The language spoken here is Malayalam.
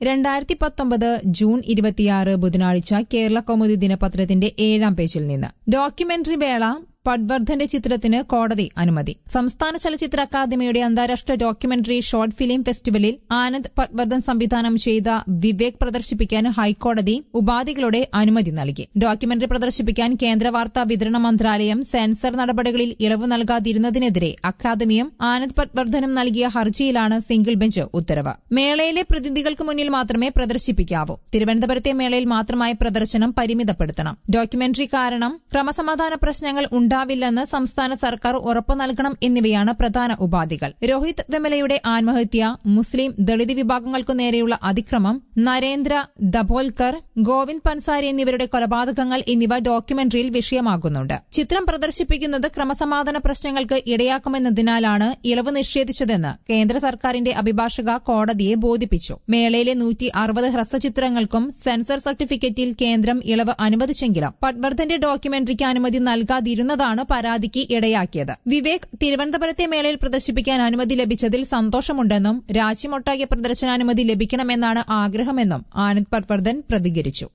രണ്ടായിരത്തി പത്തൊമ്പത് ജൂൺ ഇരുപത്തിയാറ് ബുധനാഴ്ച കേരള കൗമുദി ദിനപത്രത്തിന്റെ ഏഴാം പേജിൽ നിന്ന് ഡോക്യുമെന്ററി വേള പഡ്വർദ്ധന്റെ ചിത്രത്തിന് കോടതി അനുമതി സംസ്ഥാന ചലച്ചിത്ര അക്കാദമിയുടെ അന്താരാഷ്ട്ര ഡോക്യുമെന്ററി ഷോർട്ട് ഫിലിം ഫെസ്റ്റിവലിൽ ആനന്ദ് പഡ്വർദ്ധൻ സംവിധാനം ചെയ്ത വിവേക് പ്രദർശിപ്പിക്കാൻ ഹൈക്കോടതി ഉപാധികളുടെ അനുമതി നൽകി ഡോക്യുമെന്ററി പ്രദർശിപ്പിക്കാൻ കേന്ദ്ര വാർത്താ വിതരണ മന്ത്രാലയം സെൻസർ നടപടികളിൽ ഇളവ് നൽകാതിരുന്നതിനെതിരെ അക്കാദമിയും ആനന്ദ് പഡ്വർദ്ധനും നൽകിയ ഹർജിയിലാണ് സിംഗിൾ ബെഞ്ച് ഉത്തരവ് മേളയിലെ പ്രതിനിധികൾക്ക് മുന്നിൽ മാത്രമേ പ്രദർശിപ്പിക്കാവൂ തിരുവനന്തപുരത്തെ മേളയിൽ മാത്രമായി പ്രദർശനം പരിമിതപ്പെടുത്തണം ഡോക്യുമെന്ററി കാരണം ക്രമസമാധാന പ്രശ്നങ്ങൾ ഉണ്ടാവില്ലെന്ന് സംസ്ഥാന സർക്കാർ ഉറപ്പു നൽകണം എന്നിവയാണ് പ്രധാന ഉപാധികൾ രോഹിത് വെമലയുടെ ആത്മഹത്യ മുസ്ലിം ദളിത് വിഭാഗങ്ങൾക്കു നേരെയുള്ള അതിക്രമം നരേന്ദ്ര ദബോൽക്കർ ഗോവിന്ദ് പൻസാരി എന്നിവരുടെ കൊലപാതകങ്ങൾ എന്നിവ ഡോക്യുമെന്ററിയിൽ വിഷയമാകുന്നുണ്ട് ചിത്രം പ്രദർശിപ്പിക്കുന്നത് ക്രമസമാധാന പ്രശ്നങ്ങൾക്ക് ഇടയാക്കുമെന്നതിനാലാണ് ഇളവ് നിഷേധിച്ചതെന്ന് കേന്ദ്ര സർക്കാരിന്റെ അഭിഭാഷക കോടതിയെ ബോധിപ്പിച്ചു മേളയിലെ നൂറ്റി അറുപത് ഹ്രസ്വചിത്രങ്ങൾക്കും സെൻസർ സർട്ടിഫിക്കറ്റിൽ കേന്ദ്രം ഇളവ് അനുവദിച്ചെങ്കിലും പട്വർദ്ധന്റെ ഡോക്യുമെന്ററിക്ക് അനുമതി നൽകാതിരുന്നതാണ് പരാതിക്ക് ഇടയാക്കിയത് വിവേക് തിരുവനന്തപുരത്തെ മേളയിൽ പ്രദർശിപ്പിക്കാൻ അനുമതി ലഭിച്ചതിൽ സന്തോഷമുണ്ടെന്നും രാജ്യമൊട്ടാകെ പ്രദർശനാനുമതി ലഭിക്കണമെന്നാണ് ആഗ്രഹമെന്നും ആനന്ദ് പട്വർദ്ധൻ പ്രതികരിച്ചു